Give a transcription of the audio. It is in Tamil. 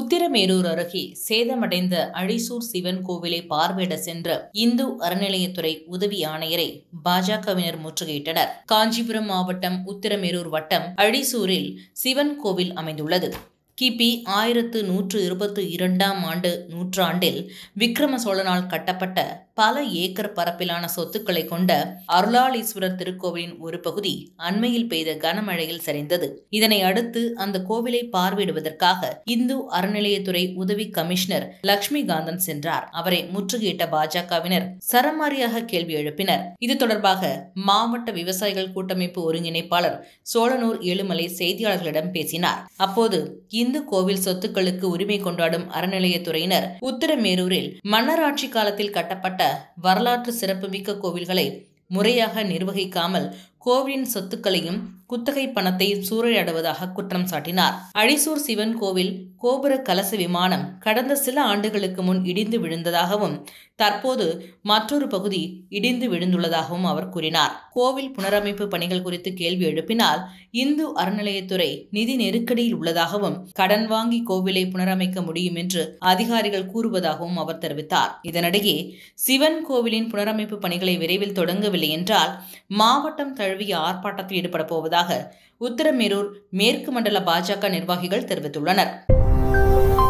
உத்திரமேரூர் அருகே சேதமடைந்த அழிசூர் சிவன் கோவிலை பார்வையிட சென்ற இந்து அறநிலையத்துறை உதவி ஆணையரை பாஜகவினர் முற்றுகையிட்டனர் காஞ்சிபுரம் மாவட்டம் உத்திரமேரூர் வட்டம் அழிசூரில் சிவன் கோவில் அமைந்துள்ளது கிபி ஆயிரத்து நூற்று இருபத்தி இரண்டாம் ஆண்டு நூற்றாண்டில் விக்ரம சோழனால் கட்டப்பட்ட பல ஏக்கர் பரப்பிலான சொத்துக்களை கொண்ட அருளாளீஸ்வரர் திருக்கோவிலின் ஒரு பகுதி அண்மையில் பெய்த கனமழையில் சரிந்தது இதனை அடுத்து அந்த கோவிலை பார்வையிடுவதற்காக இந்து அறநிலையத்துறை உதவி கமிஷனர் லட்சுமிகாந்தன் சென்றார் அவரை முற்றுகையிட்ட பாஜகவினர் சரமாரியாக கேள்வி எழுப்பினர் இது தொடர்பாக மாவட்ட விவசாயிகள் கூட்டமைப்பு ஒருங்கிணைப்பாளர் சோழனூர் ஏழுமலை செய்தியாளர்களிடம் பேசினார் அப்போது இந்து கோவில் சொத்துக்களுக்கு உரிமை கொண்டாடும் அறநிலையத்துறையினர் உத்தரமேரூரில் மன்னராட்சி காலத்தில் கட்டப்பட்ட வரலாற்று சிறப்புமிக்க கோவில்களை முறையாக நிர்வகிக்காமல் கோவிலின் சொத்துக்களையும் குத்தகை பணத்தையும் சூறையாடுவதாக குற்றம் சாட்டினார் அழிசூர் சிவன் கோவில் கோபுர கலச விமானம் கடந்த சில ஆண்டுகளுக்கு முன் இடிந்து விழுந்ததாகவும் தற்போது மற்றொரு பகுதி இடிந்து விழுந்துள்ளதாகவும் அவர் கூறினார் கோவில் புனரமைப்பு பணிகள் குறித்து கேள்வி எழுப்பினால் இந்து அறநிலையத்துறை நிதி நெருக்கடியில் உள்ளதாகவும் கடன் வாங்கி கோவிலை புனரமைக்க முடியும் என்று அதிகாரிகள் கூறுவதாகவும் அவர் தெரிவித்தார் இதனிடையே சிவன் கோவிலின் புனரமைப்பு பணிகளை விரைவில் தொடங்கவில்லை என்றால் மாவட்டம் தழுவிய ஆர்ப்பாட்டத்தில் ஈடுபட போவதாக உத்தரமேரூர் மேற்கு மண்டல பாஜக நிர்வாகிகள் தெரிவித்துள்ளனர்